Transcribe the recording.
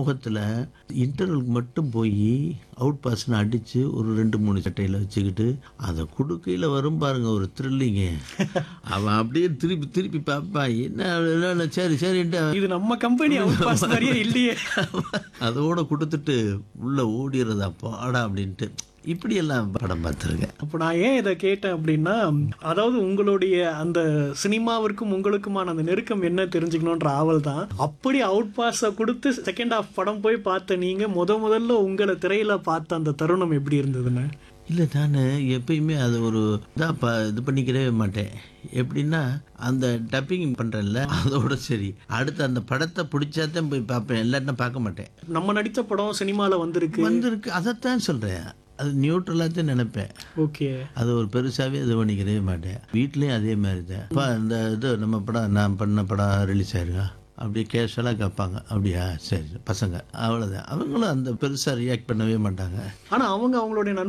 மோகத்தில் இன்டர்வலுக்கு மட்டும் போய் அவுட் பாஸ்னு அடித்து ஒரு ரெண்டு மூணு சட்டையில் வச்சுக்கிட்டு அதை குடுக்கையில் வரும் பாருங்க ஒரு த்ரில்லிங்கு அவன் அப்படியே திருப்பி திருப்பி பார்ப்பான் என்ன என்ன, சரி சரின்ட்டு இது நம்ம கம்பெனி அவுட் பாஸ் மாதிரியே இல்லையே அதோட கொடுத்துட்டு உள்ள ஓடிடுறதா பாடா அப்படின்ட்டு இப்படியெல்லாம் படம் பார்த்துருக்கேன் அப்போ நான் ஏன் இதை கேட்டேன் அப்படின்னா அதாவது உங்களுடைய அந்த சினிமாவிற்கும் உங்களுக்குமான அந்த நெருக்கம் என்ன தெரிஞ்சுக்கணுன்ற ஆவல் தான் அப்படி அவுட் பாஸை கொடுத்து செகண்ட் ஹாஃப் படம் போய் பார்த்த நீங்க முத முதல்ல உங்களை திரையில பார்த்த அந்த தருணம் எப்படி இருந்ததுன்னு இல்லை நான் எப்பயுமே அது ஒரு இதாக ப இது பண்ணிக்கிறவே மாட்டேன் எப்படின்னா அந்த டப்பிங் பண்ணுறேன்ல அதோட சரி அடுத்து அந்த படத்தை பிடிச்சாதான் போய் பார்ப்பேன் இல்லாட்டினா பார்க்க மாட்டேன் நம்ம நடித்த படம் சினிமால வந்திருக்கு வந்திருக்கு அதைத்தான் சொல்கிறேன் அது நியூட்ரலாக நினைப்பேன் ஓகே அது ஒரு பெருசாகவே இது பண்ணிக்கிறவே மாட்டேன் வீட்லேயும் அதே மாதிரி தான் அப்பா இந்த இது நம்ம படம் நான் பண்ண படம் ரிலீஸ் ஆயிருக்கா அப்படியே கேஷுவலாக கேட்பாங்க அப்படியா சரி பசங்க அவ்வளோதான் அவங்களும் அந்த பெருசாக ரியாக்ட் பண்ணவே மாட்டாங்க ஆனா அவங்க அவங்களுடைய